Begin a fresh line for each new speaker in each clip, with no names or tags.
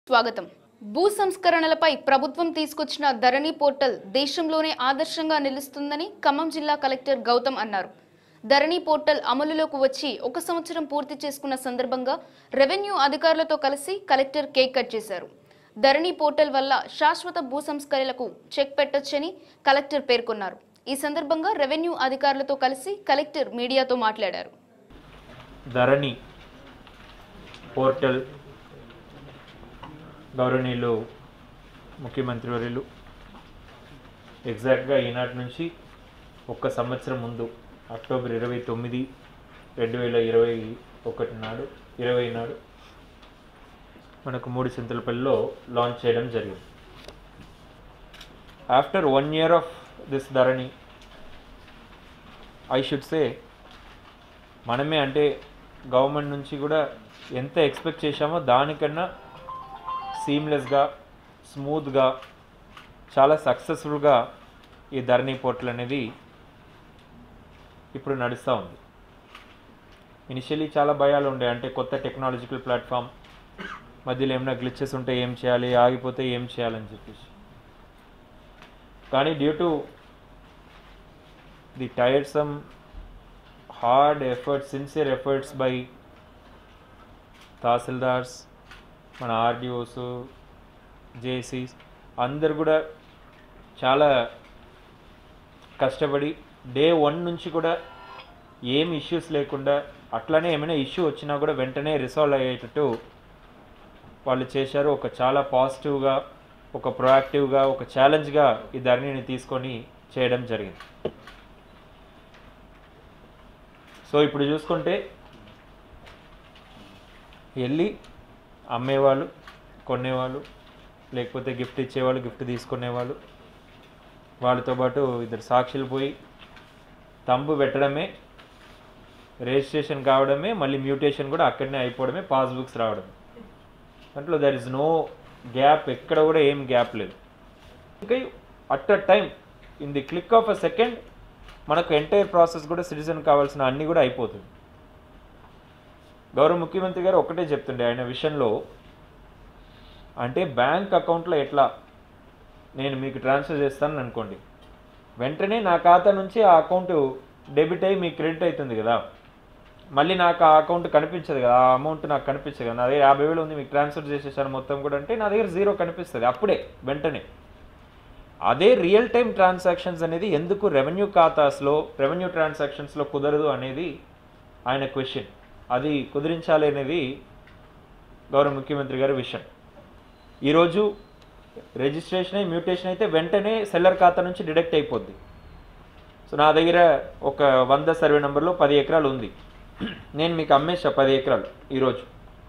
స్వాగతం భూ సంస్కరణలపై ప్రభుత్వం తీసుకొచ్చిన ధరణి పోర్టల్ దేశంలోనే ఆదర్శంగా నిలుస్తుందని ఖమ్మం జిల్లా కలెక్టర్ గౌతమ్ అన్నారు ధరణి పోర్టల్ అమలులోకి వచ్చి ఒక సంవత్సరం పూర్తి చేసుకున్న సందర్భంగా రెవెన్యూ అధికారులతో కలిసి కలెక్టర్ కేక్ కట్ చేశారు ధరణి పోర్టల్ వల్ల శాశ్వత భూ సంస్కరణలకు చెక్ పెట్టొచ్చని కలెక్టర్ పేర్కొన్నారు ఈ సందర్భంగా రెవెన్యూ అధికారులతో కలిసి కలెక్టర్ మీడియాతో మాట్లాడారు
ధరణి పోర్టల్ గౌరవనీయులు ముఖ్యమంత్రి వర్యులు ఎగ్జాక్ట్గా ఈనాటి నుంచి ఒక్క సంవత్సరం ముందు అక్టోబర్ ఇరవై తొమ్మిది రెండు వేల ఇరవై ఒకటి నాడు ఇరవై నాడు మనకు మూడు చింతలపల్లిలో లాంచ్ చేయడం జరిగింది after one year of this Dharani I should say మనమే అంటే గవర్నమెంట్ నుంచి కూడా ఎంత ఎక్స్పెక్ట్ చేశామో దానికన్నా సీమ్లెస్గా స్మూత్గా చాలా సక్సెస్ఫుల్గా ఈ ధరణి పోర్టల్ అనేది ఇప్పుడు నడుస్తూ ఉంది ఇనిషియలీ చాలా భయాలు ఉండే అంటే కొత్త టెక్నాలజికల్ ప్లాట్ఫామ్ మధ్యలో ఏమైనా గ్లిచెస్ ఉంటే ఏం చేయాలి ఆగిపోతే ఏం చేయాలని చెప్పేసి కానీ due to the tiresome hard efforts sincere efforts by tahsildars మన ఆర్డిఓస్ జేసీస్ అందరు కూడా చాలా కష్టపడి డే వన్ నుంచి కూడా ఏం ఇష్యూస్ లేకుండా అట్లానే ఏమైనా ఇష్యూ వచ్చినా కూడా వెంటనే రిసాల్వ్ అయ్యేటట్టు వాళ్ళు చేశారు ఒక చాలా పాజిటివ్గా ఒక ప్రొయాక్టివ్గా ఒక ఛాలెంజ్గా ఈ ధరణిని తీసుకొని చేయడం జరిగింది సో ఇప్పుడు చూసుకుంటే వెళ్ళి అమ్మేవాళ్ళు కొనేవాళ్ళు లేకపోతే గిఫ్ట్ ఇచ్చేవాళ్ళు గిఫ్ట్ తీసుకునేవాళ్ళు వాళ్ళతో పాటు ఇద్దరు సాక్షులు పోయి తంబు పెట్టడమే రిజిస్ట్రేషన్ కావడమే మళ్ళీ మ్యూటేషన్ కూడా అక్కడనే అయిపోవడమే పాస్బుక్స్ రావడం దాంట్లో దర్ ఇస్ నో గ్యాప్ ఎక్కడ కూడా ఏం గ్యాప్ లేదు ఇంకా at a time in the click of a second మనకు ఎంటైర్ ప్రాసెస్ కూడా సిటిజన్ కావాల్సిన అన్నీ కూడా అయిపోతుంది గౌరవ ముఖ్యమంత్రి గారు ఒకటే చెప్తుండే ఆయన విషయంలో అంటే బ్యాంక్ అకౌంట్లో ఎట్లా నేను మీకు ట్రాన్స్ఫర్ చేస్తాను అనుకోండి వెంటనే నా ఖాతా నుంచి ఆ అకౌంట్ డెబిట్ అయ్యి మీకు క్రెడిట్ అవుతుంది కదా మళ్ళీ నాకు ఆ అకౌంట్ కనిపించదు కదా ఆ అమౌంట్ నాకు కనిపించదు కదా నా దగ్గర యాభై వేలు ఉంది మీకు ట్రాన్స్ఫర్ చేసేసాను మొత్తం కూడా అంటే నా దగ్గర జీరో కనిపిస్తుంది అప్పుడే వెంటనే అదే రియల్ టైం ట్రాన్సాక్షన్స్ అనేది ఎందుకు రెవెన్యూ ఖాతాస్లో రెవెన్యూ ట్రాన్సాక్షన్స్లో కుదరదు అనేది ఆయన క్వశ్చన్ అది కుదిరించాలి అనేది గౌరవ ముఖ్యమంత్రి గారి విషయం ఈరోజు రిజిస్ట్రేషన్ అయి మ్యూటేషన్ అయితే వెంటనే సెల్లర్ ఖాతా నుంచి డిడక్ట్ అయిపోద్ది సో నా దగ్గర ఒక వంద సర్వే నెంబర్లో పది ఎకరాలు ఉంది నేను మీకు అమ్మేసా పది ఎకరాలు ఈరోజు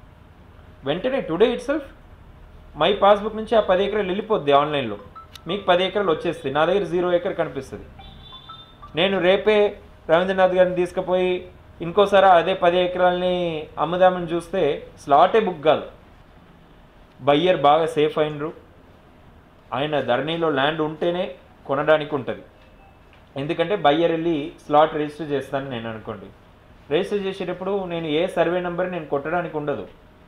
వెంటనే today itself my passbook నుంచి ఆ పది ఎకరాలు వెళ్ళిపోద్ది ఆన్లైన్లో మీకు పది ఎకరాలు వచ్చేస్తుంది నా దగ్గర జీరో ఎకర్ కనిపిస్తుంది నేను రేపే రవీంద్రనాథ్ గారిని తీసుకుపోయి ఇంకోసారి అదే పది ఎకరాలని అమ్ముదామని చూస్తే స్లాటే బుక్ కాదు బయ్యర్ బాగా సేఫ్ అయినరు ఆయన ధరణిలో ల్యాండ్ ఉంటేనే కొనడానికి ఉంటుంది ఎందుకంటే బయ్యర్ వెళ్ళి స్లాట్ రిజిస్టర్ చేస్తాను నేను అనుకోండి రిజిస్టర్ చేసేటప్పుడు నేను ఏ సర్వే నెంబర్ నేను కొట్టడానికి ఉండదు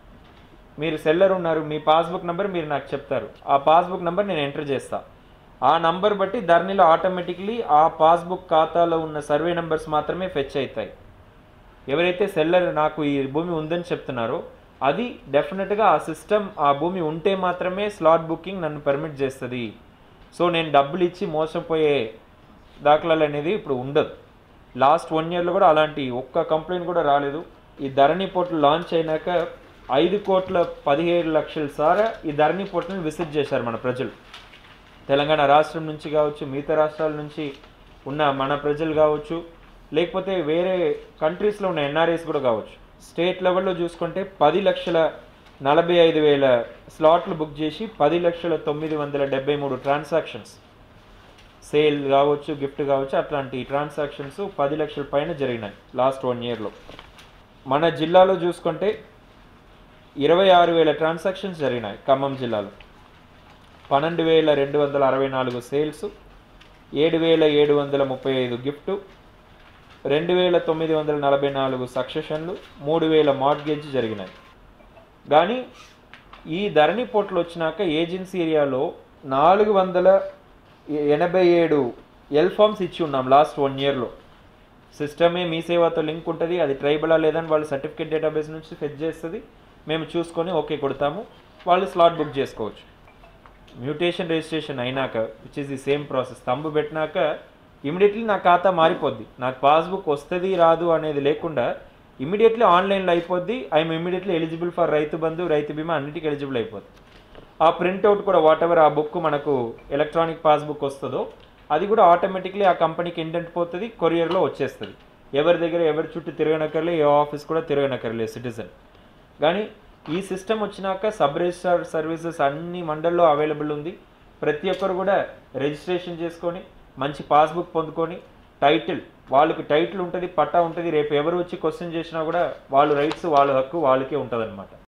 మీరు సెల్లర్ ఉన్నారు మీ పాస్బుక్ నెంబర్ మీరు నాకు చెప్తారు ఆ పాస్బుక్ నెంబర్ నేను ఎంటర్ చేస్తా ఆ నంబర్ బట్టి ధరణిలో ఆటోమేటిక్లీ ఆ పాస్బుక్ ఖాతాలో ఉన్న సర్వే నెంబర్స్ మాత్రమే ఫెచ్ అవుతాయి ఎవరైతే సెల్లర్ నాకు ఈ భూమి ఉందని చెప్తున్నారో అది డెఫినెట్గా ఆ సిస్టమ్ ఆ భూమి ఉంటే మాత్రమే స్లాట్ బుకింగ్ నన్ను పర్మిట్ చేస్తుంది సో నేను డబ్బులు ఇచ్చి మోసపోయే దాఖలాలు అనేది ఇప్పుడు ఉండదు లాస్ట్ వన్ ఇయర్లో కూడా అలాంటి ఒక్క కంప్లైంట్ కూడా రాలేదు ఈ ధరణి పోర్టల్ లాంచ్ అయినాక ఐదు కోట్ల పదిహేడు లక్షల సారా ఈ ధరణి పోర్టల్ని విజిట్ చేశారు మన ప్రజలు తెలంగాణ రాష్ట్రం నుంచి కావచ్చు మిగతా రాష్ట్రాల నుంచి ఉన్న మన ప్రజలు కావచ్చు లేకపోతే వేరే కంట్రీస్లో ఉన్న ఎన్ఆర్ఐస్ కూడా కావచ్చు స్టేట్ లెవెల్లో చూసుకుంటే పది లక్షల నలభై ఐదు వేల స్లాట్లు బుక్ చేసి పది లక్షల తొమ్మిది వందల డెబ్బై మూడు ట్రాన్సాక్షన్స్ సేల్ కావచ్చు గిఫ్ట్ కావచ్చు అట్లాంటి ట్రాన్సాక్షన్స్ పది లక్షల పైన జరిగినాయి లాస్ట్ వన్ ఇయర్లో మన జిల్లాలో చూసుకుంటే ఇరవై ఆరు వేల ట్రాన్సాక్షన్స్ జరిగినాయి ఖమ్మం జిల్లాలో పన్నెండు వేల రెండు వందల అరవై నాలుగు సేల్స్ ఏడు వేల ఏడు వందల ముప్పై ఐదు గిఫ్ట్ రెండు వేల తొమ్మిది వందల నలభై నాలుగు సక్సెషన్లు మూడు వేల మార్గేజ్ జరిగినాయి కానీ ఈ ధరణి పోర్టల్ వచ్చినాక ఏజెన్సీ ఏరియాలో నాలుగు వందల ఎనభై ఏడు ఎల్ ఫామ్స్ ఇచ్చి ఉన్నాం లాస్ట్ వన్ ఇయర్లో సిస్టమే మీ సేవతో లింక్ ఉంటుంది అది ట్రైబలా లేదని వాళ్ళు సర్టిఫికేట్ డేటాబేస్ నుంచి ఫెచ్ చేస్తుంది మేము చూసుకొని ఓకే కొడతాము వాళ్ళు స్లాట్ బుక్ చేసుకోవచ్చు మ్యూటేషన్ రిజిస్ట్రేషన్ అయినాక which is the same process thumb పెట్టినాక ఇమీడియట్లీ నా ఖాతా మారిపోద్ది నాకు పాస్బుక్ వస్తుంది రాదు అనేది లేకుండా ఇమీడియట్లీ ఆన్లైన్లో అయిపోద్ది ఐఎమ్ ఇమీడియట్లీ ఎలిజిబుల్ ఫర్ రైతు బంధు రైతు బీమా అన్నిటికీ ఎలిజిబుల్ అయిపోద్ది ఆ ప్రింట్అవుట్ కూడా వాట్ ఎవర్ ఆ బుక్ మనకు ఎలక్ట్రానిక్ పాస్బుక్ వస్తుందో అది కూడా ఆటోమేటిక్లీ ఆ కంపెనీకి ఇంటెంట్ పోతుంది కొరియర్లో వచ్చేస్తుంది ఎవరి దగ్గర ఎవరి చుట్టూ తిరగనక్కర్లే ఏ ఆఫీస్ కూడా తిరగనక్కర్లేదు సిటిజన్ కానీ ఈ సిస్టమ్ వచ్చినాక సబ్ రిజిస్ట్రార్ సర్వీసెస్ అన్ని మండల్లో అవైలబుల్ ఉంది ప్రతి ఒక్కరు కూడా రిజిస్ట్రేషన్ చేసుకొని మంచి పాస్బుక్ పొందుకొని టైటిల్ వాళ్ళకి టైటిల్ ఉంటుంది పట్టా ఉంటుంది రేపు ఎవరు వచ్చి క్వశ్చన్ చేసినా కూడా వాళ్ళ రైట్స్ వాళ్ళ హక్కు వాళ్ళకే ఉంటుంది